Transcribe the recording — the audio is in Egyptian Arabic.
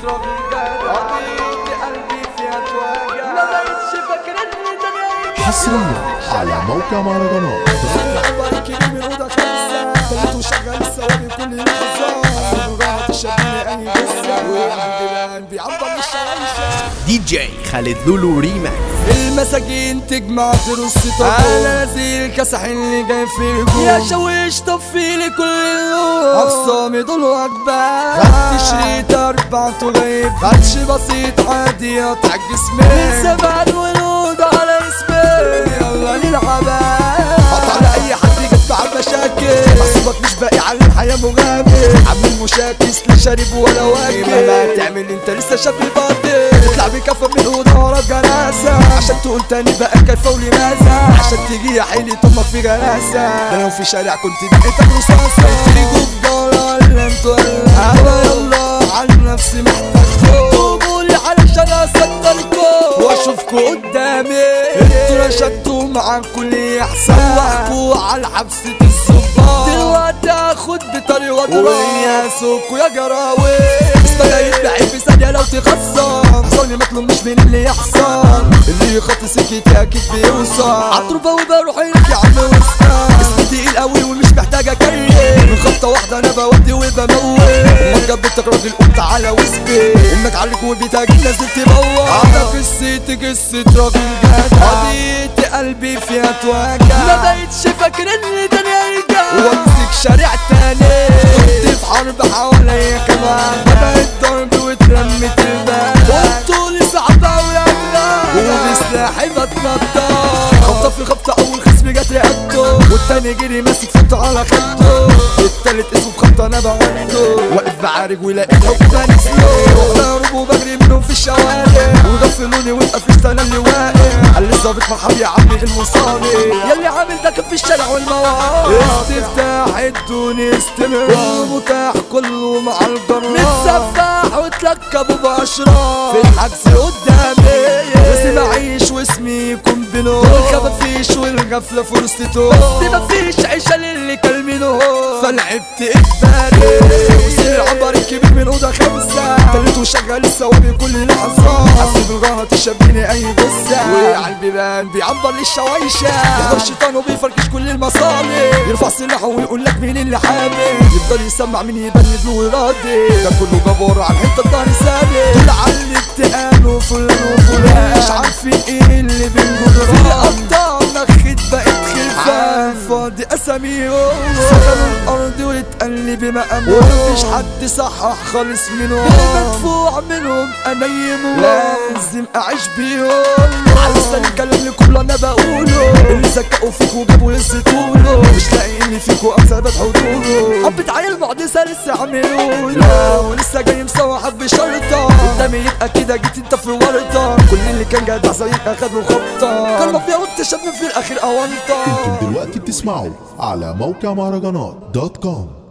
راجل جدع قضية قلبي فيها توجع ما بقتش فاكر اني تاني حصريا على موقع مهرجانات عمرك من أوضة خمسة خليته شغال الثوابي كل لحظة رجعت تشبهني أي قصة وعندي قلبي عبر الشرايشة دي جي خالد لولو ريماكس المساجين تجمع ترص انا نازل كسح اللي جاي في الجو يا شويش طفي لي كل اللون اخصامي دول وجبة خدت شريط اربع تغيب خدش بسيط عادي قطع جسمي من زمان ولود على اسمي يلا نلعبها قطع لاي حد جت مع مشاكل محسوبك مش باقي على الحياة مغامر عامل مشاكس لا شارب ولا واكل ما تعمل انت لسه شاب باطل تطلع بكفة من الأوضة ورا الجنازة عشان تقول تاني بقى كيف ولماذا عشان تيجي يا حيلي طمك في جنازة ده لو في شارع كنت بقيتك رصاصة تيجوا في جولة ولا انتوا ولا انا يلا عن نفسي محتاج قولي علشان اصدركم واشوفكوا قدامي انتوا رشدتوا مع كل احسان وحكوا على حبسة الظباط دلوقتي اخد بطريق واضرب وياسوكوا يا جراوي اسمها يتبعي في ثانية لو تخصم حصاني مطلوب مش من اللي يحصل اللي يخط سكتي اكيد بيوصل عطربة وبروح لك يا عم وسطى اسمي تقيل قوي ومش محتاج اكرر من خبطة واحدة انا بودي وبموت امك جبتك راجل قوم تعالى واسبي امك عليك وبيتك نازل تبوظ انا قصتي قصة راجل جدع قضية قلبي فيها توجع ما بقتش فاكر ان تاني ارجع وامسك شارع تاني كنت في حرب حواليا كمان بدأت ضرب واترمت الباب والطول صعب اوي وبسلاحي بتنطط خبطة في خبطة اول خصم جت رقبته والتاني جري ماسك فته على خدته التالت اسمه بخبطة انا بعده واقف بعارج ولقيت حب تاني سلو ضرب وبجري منهم في الشوارع وغفلوني واتقفشت انا اللي واقع قال لي الظابط مرحب يا عمي المصابي يلي عامل ده كان في الشارع والمواقع استفتاح الدنيا استمر كله متاح كله مع الجرار متسفح وتلكبوا بأشرار في الحجز قدامي بس بعيش واسمي يكون بنور الخفافيش والغفلة فرصته بس مفيش عيشة للي كلمينه فلعبت اجباري وصير العنبر الكبير من اوضه خمسة تلته شغال الثوابي كل لحظة حسب الجهة تشبهني اي جثة وعلى البيبان بيعنبر للشوايشة يحضر الشيطان وبيفركش كل المصالح يرفع سلاحه ويقول لك مين اللي حامل يفضل يسمع مين يبند له ويراضي ده كله جبار على الحتة الظهر ثابت طلع على الاتقال وفلان وفلان مش عارفين ايه اللي بينجر في الابطال نخت بقت خلفان فاضي اساميهم سكنوا الارض واتقل بمقامهم ومفيش حد صحح خالص منهم المدفوع منهم انيمهم لازم اعيش بيهم على لسان الكلام اللي كله انا بقوله اللي زكقوا فيك وجابوا يزيتوله مش لاقي اللي فيكوا اثبت حضوره حبة عيل معجزة لسه عملوا لا ولسه جاي مسوحك بشرطة قدامي يبقى كده جيت انت في ورطة كل اللي كان جدع زيك اخد له خبطة كان مافيا وانت شاب في الاخير اونطة انتم دلوقتي بتسمعوا على موقع مهرجانات دوت كوم